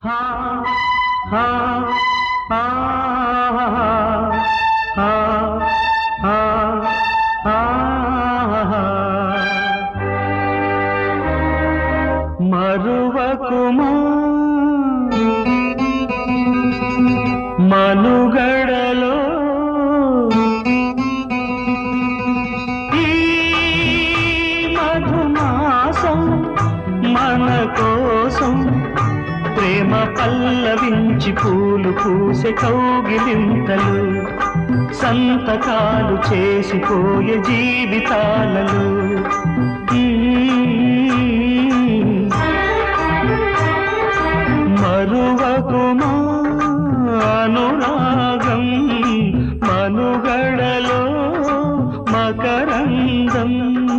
హా హా హా హా హా హా మరువకుమా మనుగడలో ఈ మధుమాసం మన కోసం ప్రేమ పల్లవించి పూలు పూసే కౌగిలింతలు సంతకాలు చేసిపోయే జీవితాలలో మరువకుమా అనురాగం మనుగడలో మకరందం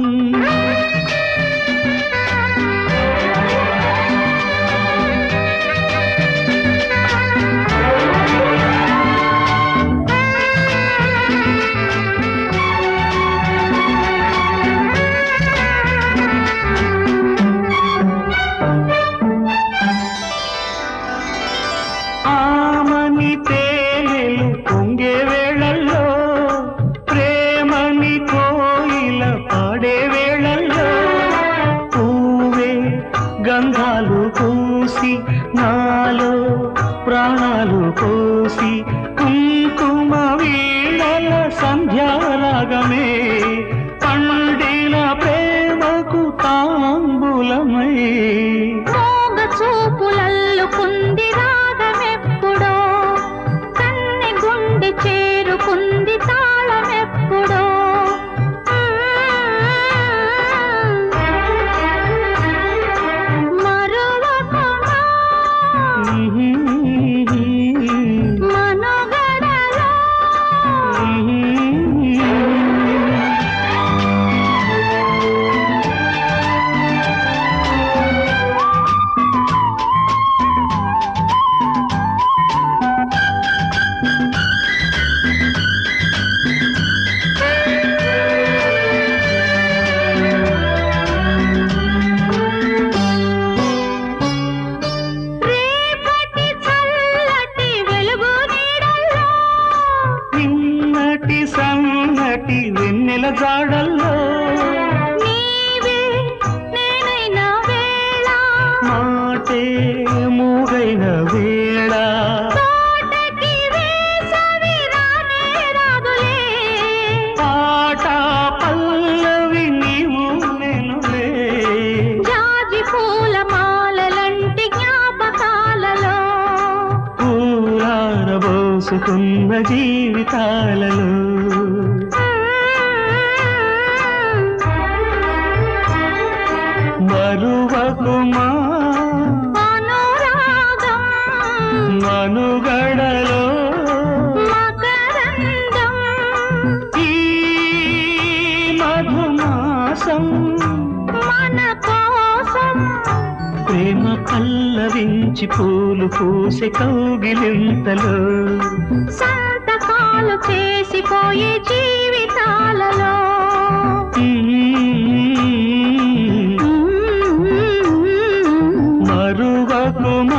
ఆమని తేనెలు పొంగే వేళల్లో ప్రేమని కోయిల పాడే వేళల్లో పూవే గంధాలు పూసి నాలో ప్రాణాలు పోసి కుంకుమ వీణల సంధ్యారాగమే పండిన ప్రేమకు తాంబూలమై మోగ చూపులల్లుకుంది రాగమెప్పుడో కన్నె గుండె చేరుకుంది తాళమెప్పుడో మరువకుమా మనుగడలో రేపటి చల్లటి వెలుగు నీడల్లో నిన్నటి సన్నటి వెన్నెల జాడల్లో నీవే నేనైన వేళ మాటే మూగైన వేళ తోటకి వేసవి రానే రాదులే పాట పల్లవి నీవు నేనులే జాజి పూల మాలలంటి జ్ఞాపకాలలో పూరారబోసుకున్న జీవితాలలో మరువకుమా అనురాగం మనుగడలో మకరందం ఈ మధుమాసం మన కోసం ప్రేమ పల్లవించి పూలు పూసే కౌగిలింతలో సంతకాలు చేసిపోయే జీవితాలలో మరువకుమా